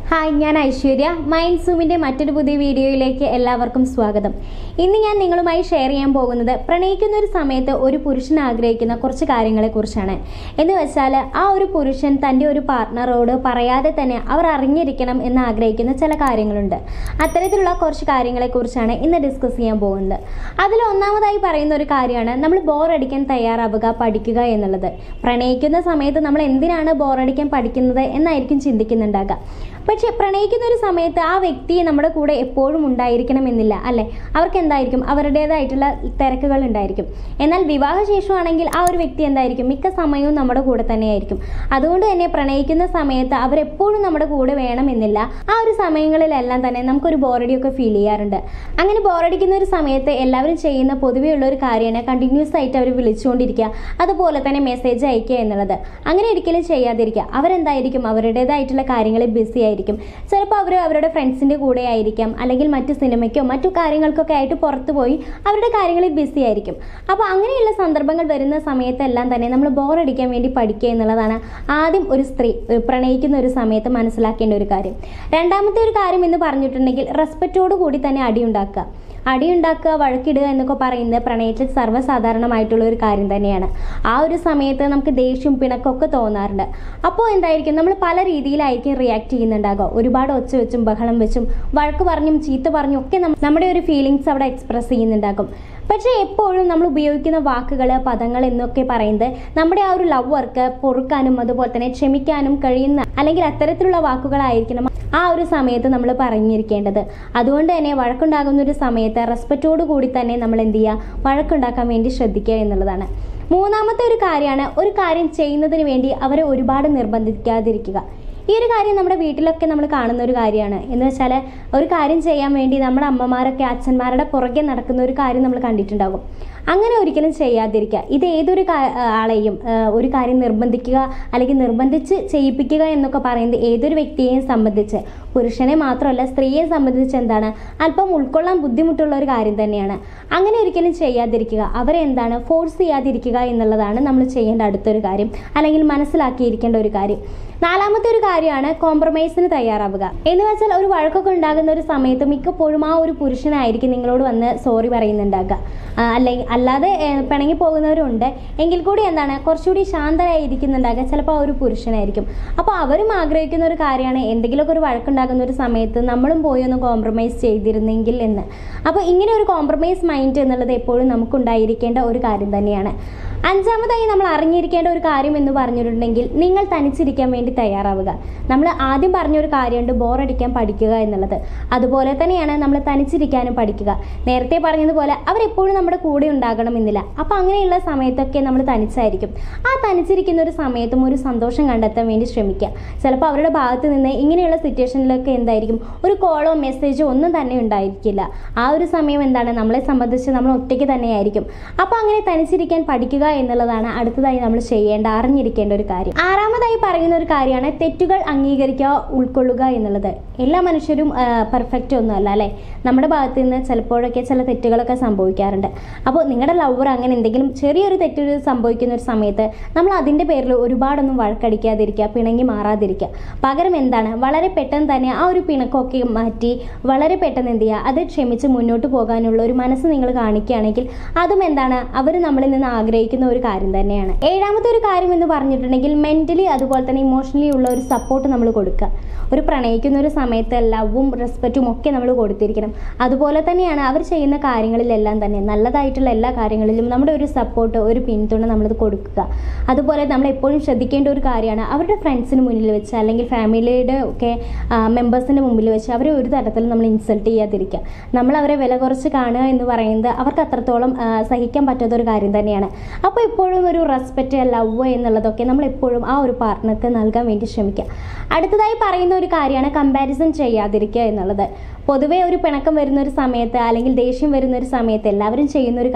hi ഞാൻ Aishwarya mind സൂമിൻ്റെ മറ്റൊരു പുതിയ വീഡിയോയിലേക്ക് എല്ലാവർക്കും സ്വാഗതം ഇന്ന് ഞാൻ നിങ്ങളുമായി ഷെയർ ചെയ്യാൻ പോകുന്നത് പ്രണയിക്കുന്ന ഒരു സമയത്ത് ഒരു പുരുഷൻ ആഗ്രഹിക്കുന്ന കുറച്ച് കാര്യങ്ങളെക്കുറിച്ചാണ് എന്ന് വെച്ചാൽ ആ ഒരു പുരുഷൻ തൻ്റെ ഒരു പാർട്ട്ണറോട് പറയാതെ തന്നെ അവർ അറിഞ്ഞിരിക്കണം എന്ന് ആഗ്രഹിക്കുന്ന ചില കാര്യങ്ങളുണ്ട് അത്തരത്തിലുള്ള കുറച്ച് കാര്യങ്ങളെക്കുറിച്ചാണ് ഇന്ന് ഡിസ്കസ് ചെയ്യാൻ പോകുന്നത് അതിൽ ഒന്നാമതായി പറയുന്ന ഒരു കാര്യമാണ് നമ്മൾ ബോറടിക്കാൻ തയ്യാറാവുക പഠിക്കുക എന്നുള്ളത് പ്രണയിക്കുന്ന സമയത്ത് നമ്മൾ എന്തിനാണ് ബോറടിക്കാൻ പഠിക്കുന്നത് എന്നായിരിക്കും ചിന്തിക്കുന്നുണ്ടാകുക പക്ഷെ പ്രണയിക്കുന്ന ഒരു സമയത്ത് ആ വ്യക്തി നമ്മുടെ കൂടെ എപ്പോഴും ഉണ്ടായിരിക്കണമെന്നില്ല അല്ലേ അവർക്ക് എന്തായിരിക്കും അവരുടേതായിട്ടുള്ള തിരക്കുകൾ ഉണ്ടായിരിക്കും എന്നാൽ വിവാഹശേഷമാണെങ്കിൽ ആ ഒരു വ്യക്തി എന്തായിരിക്കും മിക്ക സമയവും നമ്മുടെ കൂടെ തന്നെയായിരിക്കും അതുകൊണ്ട് തന്നെ പ്രണയിക്കുന്ന സമയത്ത് അവരെപ്പോഴും നമ്മുടെ കൂടെ വേണമെന്നില്ല ആ ഒരു സമയങ്ങളിലെല്ലാം തന്നെ നമുക്കൊരു ബോറടിയൊക്കെ ഫീൽ ചെയ്യാറുണ്ട് അങ്ങനെ ബോറടിക്കുന്ന ഒരു സമയത്ത് എല്ലാവരും ചെയ്യുന്ന പൊതുവേ ഉള്ള ഒരു കാര്യമാണ് കണ്ടിന്യൂസ് ആയിട്ട് അവർ വിളിച്ചുകൊണ്ടിരിക്കുക അതുപോലെ തന്നെ മെസ്സേജ് അയക്കുക എന്നുള്ളത് അങ്ങനെ ഒരിക്കലും ചെയ്യാതിരിക്കുക അവരെന്തായിരിക്കും അവരുടേതായിട്ടുള്ള കാര്യങ്ങളിൽ ബിസി ആയിരിക്കും ചിലപ്പോൾ അവർ അവരുടെ ഫ്രണ്ട്സിൻ്റെ കൂടെ ആയിരിക്കാം അല്ലെങ്കിൽ മറ്റു സിനിമയ്ക്കോ മറ്റു കാര്യങ്ങൾക്കൊക്കെ ആയിട്ട് പുറത്തു പോയി അവരുടെ കാര്യങ്ങളിൽ ബിസി ആയിരിക്കും അപ്പോൾ അങ്ങനെയുള്ള സന്ദർഭങ്ങൾ വരുന്ന സമയത്തെല്ലാം തന്നെ നമ്മൾ ബോറടിക്കാൻ വേണ്ടി പഠിക്കുക എന്നുള്ളതാണ് ആദ്യം ഒരു സ്ത്രീ ഏഹ്, പ്രണയിക്കുന്ന ഒരു സമയത്ത് മനസ്സിലാക്കേണ്ട ഒരു കാര്യം രണ്ടാമത്തെ ഒരു കാര്യം എന്ന് പറഞ്ഞിട്ടുണ്ടെങ്കിൽ റെസ്പെക്റ്റോട് കൂടി തന്നെ അടി ഉണ്ടാക്കുക അടിയുണ്ടാക്കുക വഴക്കിടുക എന്നൊക്കെ പറയുന്നത് പ്രണയത്തിൽ സർവ്വസാധാരണമായിട്ടുള്ള ഒരു കാര്യം തന്നെയാണ് ആ ഒരു സമയത്ത് നമുക്ക് ദേഷ്യവും പിണക്കമൊക്കെ തോന്നാറുണ്ട് അപ്പോൾ എന്തായിരിക്കും നമ്മൾ പല രീതിയിലായിരിക്കും റിയാക്ട് ചെയ്യുന്നുണ്ടാകുക ഒരുപാട് ഒച്ച വെച്ചും ബഹളം വെച്ചും വഴക്ക് പറഞ്ഞും ചീത്ത പറഞ്ഞും ഒക്കെ നമ്മ- നമ്മുടെ ഒരു ഫീലിങ്സ് അവിടെ എക്സ്പ്രസ് ചെയ്യുന്നുണ്ടാകും പക്ഷേ എപ്പോഴും നമ്മൾ ഉപയോഗിക്കുന്ന വാക്കുകൾ പദങ്ങൾ എന്നൊക്കെ പറയുന്നത് നമ്മുടെ ആ ഒരു ലവ് വർക്ക് പൊറുക്കാനും അതുപോലെ തന്നെ ക്ഷമിക്കാനും കഴിയുന്ന അല്ലെങ്കിൽ അത്തരത്തിലുള്ള വാക്കുകളായിരിക്കണം ആ ഒരു സമയത്ത് നമ്മൾ പറഞ്ഞിരിക്കേണ്ടത് അതുകൊണ്ട് തന്നെ വഴക്കുണ്ടാകുന്ന ഒരു സമയത്ത് റെസ്പെക്റ്റോട് കൂടി തന്നെ നമ്മൾ എന്ത് ചെയ്യുക വഴക്കുണ്ടാക്കാൻ വേണ്ടി ശ്രദ്ധിക്കുക എന്നുള്ളതാണ് മൂന്നാമത്തെ ഒരു കാര്യമാണ് ഒരു കാര്യം ചെയ്യുന്നതിന് വേണ്ടി അവരെ ഒരുപാട് നിർബന്ധിക്കാതിരിക്കുക ഈ ഒരു കാര്യം നമ്മുടെ വീട്ടിലൊക്കെ നമ്മൾ കാണുന്ന ഒരു കാര്യമാണ് എന്ന് വെച്ചാൽ ഒരു കാര്യം ചെയ്യാൻ വേണ്ടി നമ്മുടെ അമ്മമാരൊക്കെ അച്ഛന്മാരുടെ പുറകെ നടക്കുന്ന ഒരു കാര്യം നമ്മൾ കണ്ടിട്ടുണ്ടാകും അങ്ങനെ ഒരിക്കലും ചെയ്യാതിരിക്കുക ഇത് ഏതൊരു കാ- ആളെയും ആ, ഒരു കാര്യം നിർബന്ധിക്കുക അല്ലെങ്കിൽ നിർബന്ധിച്ച് ചെയ്യിപ്പിക്കുക എന്നൊക്കെ പറയുന്നത് ഏതൊരു വ്യക്തിയെയും സംബന്ധിച്ച് പുരുഷനെ മാത്രമല്ല സ്ത്രീയെ സംബന്ധിച്ച് എന്താണ് അല്പം ഉൾക്കൊള്ളാൻ ബുദ്ധിമുട്ടുള്ള ഒരു കാര്യം തന്നെയാണ് അങ്ങനെ ഒരിക്കലും ചെയ്യാതിരിക്കുക അവരെ എന്താണ് ഫോഴ്സ് ചെയ്യാതിരിക്കുക എന്നുള്ളതാണ് നമ്മൾ ചെയ്യേണ്ട അടുത്തൊരു കാര്യം അല്ലെങ്കിൽ മനസ്സിലാക്കിയിരിക്കേണ്ട ഒരു കാര്യം നാലാമത്തെ ഒരു കാര്യമാണ് കോംപ്രമൈസിന് തയ്യാറാവുക എന്ന് വെച്ചാൽ ഒരു വഴക്കൊക്കെ ഉണ്ടാകുന്ന ഒരു സമയത്ത് മിക്കപ്പോഴും ആ ഒരു പുരുഷനായിരിക്കും നിങ്ങളോട് വന്ന് സോറി പറയുന്നുണ്ടാകുക ആ, അല്ലെങ്കിൽ അല്ലാതെ ഏ, പിണങ്ങി പോകുന്നവരുണ്ട് എങ്കിൽ കൂടി എന്താണ് കുറച്ചുകൂടി ശാന്തരായിരിക്കുന്നുണ്ടാകുക ചിലപ്പോൾ ആ ഒരു പുരുഷനായിരിക്കും അപ്പോൾ അവരും ആഗ്രഹിക്കുന്ന ഒരു കാര്യമാണ് എന്തെങ്കിലുമൊക്കെ ഒരു വഴക്കുണ്ടാകുന്ന ഒരു സമയത്ത് നമ്മളും പോയി ഒന്ന് കോംപ്രമൈസ് ചെയ്തിരുന്നെങ്കിൽ എന്ന് അപ്പോൾ ഇങ്ങനെ ഒരു കോംപ്രമൈസ് മൈൻഡ് എന്നുള്ളത് എപ്പോഴും നമുക്കുണ്ടായിരിക്കേണ്ട ഒരു കാര്യം തന്നെയാണ് അഞ്ചാമതായി നമ്മൾ അറിഞ്ഞിരിക്കേണ്ട ഒരു കാര്യം എന്ന് പറഞ്ഞിട്ടുണ്ടെങ്കിൽ നിങ്ങൾ തനിച്ചിരിക്കാൻ വേണ്ടി തയ്യാറാവുക നമ്മൾ ആദ്യം പറഞ്ഞൊരു കാര്യമുണ്ട് ബോറടിക്കാൻ പഠിക്കുക എന്നുള്ളത് അതുപോലെ തന്നെയാണ് നമ്മൾ തനിച്ചിരിക്കാനും പഠിക്കുക നേരത്തെ പറഞ്ഞതുപോലെ അവരെപ്പോഴും നമ്മുടെ കൂടെ ഉണ്ടാകണമെന്നില്ല അപ്പോൾ അങ്ങനെയുള്ള സമയത്തൊക്കെ നമ്മൾ തനിച്ചായിരിക്കും ആ തനിച്ചിരിക്കുന്ന ഒരു സമയത്തും ഒരു സന്തോഷം കണ്ടെത്താൻ വേണ്ടി ശ്രമിക്കുക ചിലപ്പോൾ അവരുടെ ഭാഗത്ത് നിന്ന് ഇങ്ങനെയുള്ള സിറ്റുവേഷനിലൊക്കെ എന്തായിരിക്കും ഒരു കോളോ മെസ്സേജോ ഒന്നും തന്നെ ഉണ്ടായിരിക്കില്ല ആ ഒരു സമയം എന്താണ് നമ്മളെ സംബന്ധിച്ച് നമ്മൾ ഒറ്റയ്ക്ക് തന്നെയായിരിക്കും അപ്പോൾ അങ്ങനെ തനിച്ചിരിക്കാൻ പഠിക്കുക എന്നുള്ളതാണ് അടുത്തതായി നമ്മൾ ചെയ്യേണ്ട അറിഞ്ഞിരിക്കേണ്ട ഒരു കാര്യം ആറാമതായി പറയുന്ന ഒരു കാര്യമാണ് തെറ്റുകൾ അംഗീകരിക്കുക ഉൾക്കൊള്ളുക എന്നുള്ളത് എല്ലാ മനുഷ്യരും പെർഫെക്റ്റ് ഒന്നുമല്ല അല്ലേ നമ്മുടെ ഭാഗത്ത് നിന്ന് ചിലപ്പോഴൊക്കെ ചില തെറ്റുകളൊക്കെ സംഭവിക്കാറുണ്ട് അപ്പോൾ നിങ്ങളുടെ ലവർ അങ്ങനെ എന്തെങ്കിലും ചെറിയൊരു തെറ്റ് സംഭവിക്കുന്ന ഒരു സമയത്ത് നമ്മൾ അതിൻ്റെ പേരിൽ ഒരുപാടൊന്നും വഴക്കടിക്കാതിരിക്കുക പിണങ്ങി മാറാതിരിക്കുക പകരം എന്താണ് വളരെ പെട്ടെന്ന് തന്നെ ആ ഒരു പിണക്കമൊക്കെ മാറ്റി വളരെ പെട്ടെന്ന് എന്ത് ചെയ്യുക അത് ക്ഷമിച്ച് മുന്നോട്ട് പോകാനുള്ള ഒരു മനസ്സ് നിങ്ങൾ കാണിക്കുകയാണെങ്കിൽ അതും എന്താണ് അവർ നമ്മളിൽ നിന്ന് ആഗ്രഹിക്കുന്ന ഒരു കാര്യം തന്നെയാണ് ഏഴാമത്തെ ഒരു കാര്യം എന്ന് പറഞ്ഞിട്ടുണ്ടെങ്കിൽ മെൻ്റലി അതുപോലെ തന്നെ ഇമോഷണലി ഉള്ള ഒരു സപ്പോർട്ട് നമ്മൾ കൊടുക്കുക ഒരു പ്രണയിക്കുന്ന ഒരു സമയത്ത് ലവും റെസ്പെക്റ്റും ഒക്കെ നമ്മൾ കൊടുത്തിരിക്കണം അതുപോലെ തന്നെയാണ് അവർ ചെയ്യുന്ന കാര്യങ്ങളിലെല്ലാം തന്നെ നല്ലതായിട്ടുള്ള എല്ലാ കാര്യങ്ങളിലും നമ്മുടെ ഒരു സപ്പോർട്ട് ഒരു പിന്തുണ നമ്മളത് കൊടുക്കുക അതുപോലെ നമ്മൾ എപ്പോഴും ശ്രദ്ധിക്കേണ്ട ഒരു കാര്യമാണ് അവരുടെ ഫ്രണ്ട്സിന് മുന്നിൽ വെച്ച് അല്ലെങ്കിൽ ഫാമിലിയുടെ ഒക്കെ മെമ്പേഴ്സിൻ്റെ മുമ്പിൽ വെച്ച് അവരെ ഒരു തരത്തിലും നമ്മൾ ഇൻസൾട്ട് ചെയ്യാതിരിക്കുക നമ്മൾ അവരെ വില കുറച്ച് കാണുക എന്ന് പറയുന്നത് അവർക്ക് അത്രത്തോളം ആ, സഹിക്കാൻ പറ്റാത്ത ഒരു കാര്യം തന്നെയാണ് അപ്പോൾ എപ്പോഴും ഒരു റെസ്പെക്റ്റ് ലവ് എന്നുള്ളതൊക്കെ നമ്മൾ എപ്പോഴും ആ ഒരു പാർട്ട്ണർക്ക് നൽകാൻ വേണ്ടി ശ്രമിക്കുക അടുത്തതായി പറയുന്ന ഒരു കാര്യമാണ് കമ്പാരിസൺ ചെയ്യാതിരിക്കുക എന്നുള്ളത് പൊതുവേ ഒരു പിണക്കം വരുന്ന ഒരു സമയത്ത് അല്ലെങ്കിൽ ദേഷ്യം വരുന്ന ഒരു സമയത്ത് എല്ലാവരും ചെയ്യുന്ന ഒരു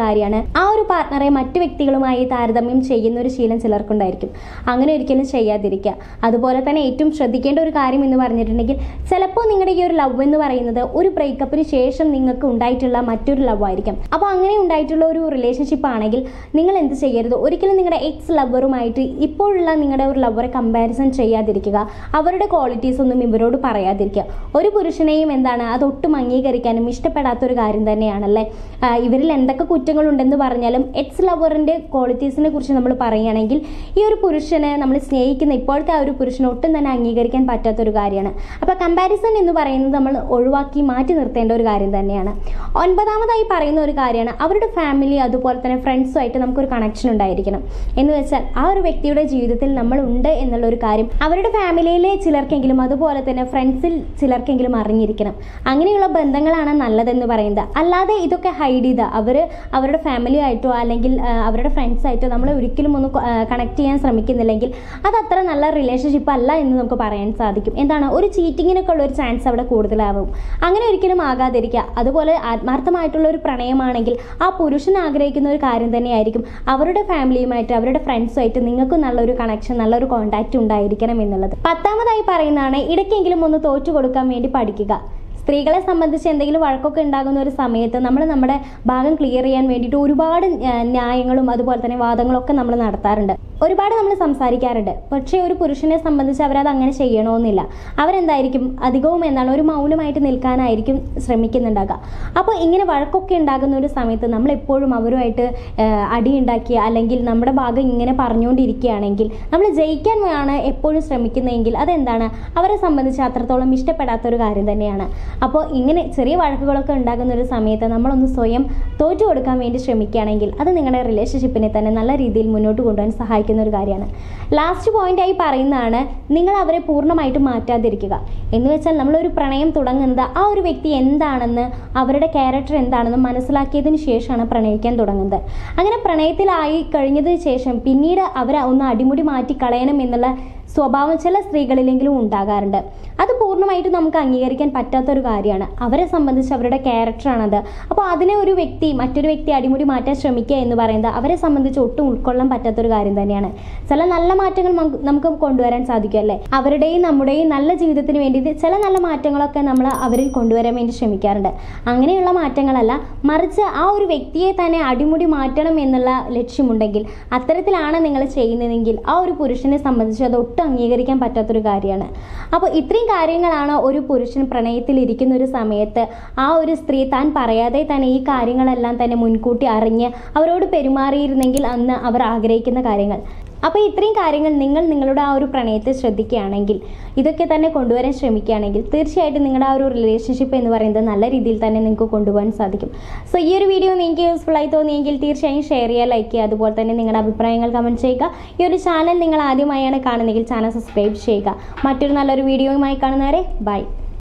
കാര്യമാണ് ആ ഒരു പാർട്ട്ണറെ മറ്റു വ്യക്തികളുമായി താരതമ്യം ചെയ്യുന്ന ഒരു ശീലം ചിലർക്കുണ്ടായിരിക്കും അങ്ങനെ ഒരിക്കലും ചെയ്യാതിരിക്കുക അതുപോലെ തന്നെ ഏറ്റവും ശ്രദ്ധിക്കേണ്ട ഒരു കാര്യം എന്ന് പറഞ്ഞിട്ടുണ്ടെങ്കിൽ ചിലപ്പോൾ നിങ്ങളുടെ ഈ ഒരു ലവ് എന്ന് പറയുന്നത് ഒരു ബ്രേക്കപ്പിന് ശേഷം നിങ്ങൾക്ക് ഉണ്ടായിട്ടുള്ള മറ്റൊരു ലവ് ആയിരിക്കും അപ്പോൾ അങ്ങനെ ഉണ്ടായിട്ടുള്ള ഒരു റിലേഷൻഷിപ്പ് ആണെങ്കിൽ നിങ്ങൾ എന്ത് ചെയ്യരുത് ഒരിക്കലും നിങ്ങളുടെ എക്സ് ലവറുമായിട്ട് ഇപ്പോഴുള്ള നിങ്ങളുടെ ഒരു ലവറെ കമ്പാരിസൺ ചെയ്യാതിരിക്കുക അവരുടെ ക്വാളിറ്റീസ് ഒന്നും ഇവരോട് പറയാതിരിക്കുക ഒരു പുരുഷനെയും എന്താണ് അത് ഒട്ടും അംഗീകരിക്കാനും ഇഷ്ടപ്പെടാത്ത ഒരു കാര്യം തന്നെയാണല്ലേ ആ, ഇവരിൽ എന്തൊക്കെ കുറ്റങ്ങളുണ്ടെന്ന് പറഞ്ഞാലും എക്സ് ലവറിൻ്റെ ക്വാളിറ്റീസിനെ കുറിച്ച് നമ്മൾ പറയുകയാണെങ്കിൽ ഈ ഒരു പുരുഷനെ നമ്മൾ സ്നേഹിക്കുന്ന ഇപ്പോഴത്തെ ആ ഒരു പുരുഷനെ ഒട്ടും തന്നെ അംഗീകരിക്കാൻ പറ്റാത്ത ഒരു കാര്യമാണ് അപ്പോൾ കമ്പാരിസൺ എന്ന് പറയുന്നത് നമ്മൾ ഒഴിവാക്കി മാറ്റി നിർത്തേണ്ട ഒരു കാര്യം തന്നെയാണ് ഒൻപതാമതായി പറയുന്ന ഒരു കാര്യമാണ് അവരുടെ ഫാമിലി അതുപോലെ തന്നെ ഫ്രണ്ട്സുമായിട്ട് നമുക്കൊരു കണക്ഷൻ ഉണ്ടായിരിക്കണം എന്ന് വെച്ചാൽ ആ ഒരു വ്യക്തിയുടെ ജീവിതത്തിൽ നമ്മൾ ഉണ്ട് എന്നുള്ള ഒരു കാര്യം അവരുടെ ഫാമിലിയിലെ ചിലർക്കെങ്കിലും അതുപോലെ തന്നെ ഫ്രണ്ട്സിൽ ചിലർക്കെങ്കിലും അറിഞ്ഞിരിക്കണം അങ്ങനെയുള്ള ബന്ധങ്ങളാണ് നല്ലതെന്ന് പറയുന്നത് അല്ലാതെ ഇതൊക്കെ ഹൈഡ് ചെയ്ത് അവർ അവരുടെ ഫാമിലി ആയിട്ടോ അല്ലെങ്കിൽ ആ, അവരുടെ ഫ്രണ്ട്സ് ആയിട്ടോ നമ്മൾ ഒരിക്കലും ഒന്ന് കണക്ട് ചെയ്യാൻ ശ്രമിക്കുന്നില്ലെങ്കിൽ അത് അത്ര നല്ല റിലേഷൻഷിപ്പ് അല്ല എന്ന് നമുക്ക് പറയാൻ സാധിക്കും എന്താണ് ഒരു ചീറ്റിങ്ങിനൊക്കെ ഉള്ള ഒരു ചാൻസ് അവിടെ കൂടുതലാവും അങ്ങനെ ഒരിക്കലും ആകാതിരിക്കുക അതുപോലെ ആത്മാർത്ഥമായിട്ടുള്ള ഒരു പ്രണയമാണെങ്കിൽ ആ പുരുഷൻ ആഗ്രഹിക്കുന്ന ഒരു കാര്യം തന്നെയായിരിക്കും അവരുടെ ഫാമിലിയുമായിട്ട് അവരുടെ ഫ്രണ്ട്സുമായിട്ട് നിങ്ങൾക്കും നല്ലൊരു കണക്ഷൻ നല്ലൊരു കോൺടാക്റ്റ് ഉണ്ടായിരിക്കണം എന്നുള്ളത് പത്താമതായി പറയുന്നതാണ് ഇടയ്ക്കെങ്കിലും ഒന്ന് തോറ്റു കൊടുക്കാൻ വേണ്ടി പഠിക്കുക സ്ത്രീകളെ സംബന്ധിച്ച് എന്തെങ്കിലും വഴക്കൊക്കെ ഉണ്ടാകുന്ന ഒരു സമയത്ത് നമ്മൾ നമ്മുടെ ഭാഗം ക്ലിയർ ചെയ്യാൻ വേണ്ടിയിട്ട് ഒരുപാട് ആ, ന്യായങ്ങളും അതുപോലെ തന്നെ വാദങ്ങളും ഒക്കെ നമ്മൾ നടത്താറുണ്ട് ഒരുപാട് നമ്മൾ സംസാരിക്കാറുണ്ട് പക്ഷേ ഒരു പുരുഷനെ സംബന്ധിച്ച് അവരത് അങ്ങനെ ചെയ്യണമെന്നില്ല അവരെന്തായിരിക്കും അധികവും എന്താണ് ഒരു മൗനമായിട്ട് നിൽക്കാനായിരിക്കും ശ്രമിക്കുന്നുണ്ടാകുക അപ്പോൾ ഇങ്ങനെ വഴക്കൊക്കെ ഉണ്ടാകുന്ന ഒരു സമയത്ത് നമ്മൾ എപ്പോഴും അവരുമായിട്ട് ആ, അടിയുണ്ടാക്കിയ അല്ലെങ്കിൽ നമ്മുടെ ഭാഗം ഇങ്ങനെ പറഞ്ഞുകൊണ്ടിരിക്കുകയാണെങ്കിൽ നമ്മൾ ജയിക്കാൻ ആണ് എപ്പോഴും ശ്രമിക്കുന്നതെങ്കിൽ അതെന്താണ് അവരെ സംബന്ധിച്ച് അത്രത്തോളം ഇഷ്ടപ്പെടാത്ത ഒരു കാര്യം തന്നെയാണ് അപ്പോൾ ഇങ്ങനെ ചെറിയ വഴക്കുകളൊക്കെ ഉണ്ടാകുന്ന ഒരു സമയത്ത് നമ്മളൊന്ന് സ്വയം തോറ്റു കൊടുക്കാൻ വേണ്ടി ശ്രമിക്കുകയാണെങ്കിൽ അത് നിങ്ങളുടെ റിലേഷൻഷിപ്പിനെ തന്നെ നല്ല രീതിയിൽ മുന്നോട്ട് കൊണ്ടുപോകാൻ സഹായിക്കുന്ന ഒരു കാര്യമാണ് ലാസ്റ്റ് പോയിന്റായി പറയുന്നതാണ് നിങ്ങൾ അവരെ പൂർണ്ണമായിട്ടും മാറ്റാതിരിക്കുക എന്ന് വെച്ചാൽ നമ്മളൊരു പ്രണയം തുടങ്ങുന്നത് ആ ഒരു വ്യക്തി എന്താണെന്ന് അവരുടെ ക്യാരക്ടർ എന്താണെന്ന് മനസ്സിലാക്കിയതിന് ശേഷമാണ് പ്രണയിക്കാൻ തുടങ്ങുന്നത് അങ്ങനെ പ്രണയത്തിലായി കഴിഞ്ഞതിന് ശേഷം പിന്നീട് അവരെ ഒന്ന് അടിമുടി മാറ്റി കളയണം എന്നുള്ള സ്വഭാവം ചില സ്ത്രീകളിലെങ്കിലും ഉണ്ടാകാറുണ്ട് അത് പൂർണ്ണമായിട്ടും നമുക്ക് അംഗീകരിക്കാൻ പറ്റാത്തൊരു കാര്യമാണ് അവരെ സംബന്ധിച്ച് അവരുടെ ക്യാരക്ടറാണത് അപ്പോൾ അതിനെ ഒരു വ്യക്തി മറ്റൊരു വ്യക്തി അടിമുടി മാറ്റാൻ ശ്രമിക്കുക എന്ന് പറയുന്നത് അവരെ സംബന്ധിച്ച് ഒട്ടും ഉൾക്കൊള്ളാൻ പറ്റാത്തൊരു കാര്യം തന്നെയാണ് ചില നല്ല മാറ്റങ്ങൾ നമുക്ക് നമുക്ക് കൊണ്ടുവരാൻ സാധിക്കും അല്ലേ അവരുടെയും നമ്മുടെയും നല്ല ജീവിതത്തിന് വേണ്ടിയിട്ട് ചില നല്ല മാറ്റങ്ങളൊക്കെ നമ്മൾ അവരിൽ കൊണ്ടുവരാൻ വേണ്ടി ശ്രമിക്കാറുണ്ട് അങ്ങനെയുള്ള മാറ്റങ്ങളല്ല മറിച്ച് ആ ഒരു വ്യക്തിയെ തന്നെ അടിമുടി മാറ്റണം എന്നുള്ള ലക്ഷ്യമുണ്ടെങ്കിൽ അത്തരത്തിലാണ് നിങ്ങൾ ചെയ്യുന്നതെങ്കിൽ ആ ഒരു പുരുഷനെ സംബന്ധിച്ച് അത് ഒട്ടും അംഗീകരിക്കാൻ പറ്റാത്തൊരു കാര്യമാണ് അപ്പോൾ ഇത്രയും കാര്യങ്ങളാണ് ഒരു പുരുഷൻ പ്രണയത്തിൽ ഇരിക്കുന്ന ഒരു സമയത്ത് ആ ഒരു സ്ത്രീ താൻ പറയാതെ തന്നെ ഈ കാര്യങ്ങളെല്ലാം തന്നെ മുൻകൂട്ടി അറിഞ്ഞ് അവരോട് പെരുമാറിയിരുന്നെങ്കിൽ അന്ന് അവർ ആഗ്രഹിക്കുന്ന കാര്യങ്ങൾ അപ്പോൾ ഇത്രയും കാര്യങ്ങൾ നിങ്ങൾ നിങ്ങളുടെ ആ ഒരു പ്രണയത്തെ ശ്രദ്ധിക്കുകയാണെങ്കിൽ ഇതൊക്കെ തന്നെ കൊണ്ടുവരാൻ ശ്രമിക്കുകയാണെങ്കിൽ തീർച്ചയായിട്ടും നിങ്ങളുടെ ആ ഒരു റിലേഷൻഷിപ്പ് എന്ന് പറയുന്നത് നല്ല രീതിയിൽ തന്നെ നിങ്ങൾക്ക് കൊണ്ടുപോകാൻ സാധിക്കും സോ ഈ ഒരു വീഡിയോ നിങ്ങൾക്ക് യൂസ്ഫുൾ ആയി തോന്നിയെങ്കിൽ തീർച്ചയായും ഷെയർ ചെയ്യുക ലൈക്ക് ചെയ്യുക അതുപോലെ തന്നെ നിങ്ങളുടെ അഭിപ്രായങ്ങൾ കമൻറ്റ് ചെയ്യുക ഈ ഒരു ചാനൽ നിങ്ങൾ ആദ്യമായാണ് കാണുന്നതെങ്കിൽ ചാനൽ സബ്സ്ക്രൈബ് ചെയ്യുക മറ്റൊരു നല്ലൊരു വീഡിയോയുമായി കാണുന്നവരെ ബൈ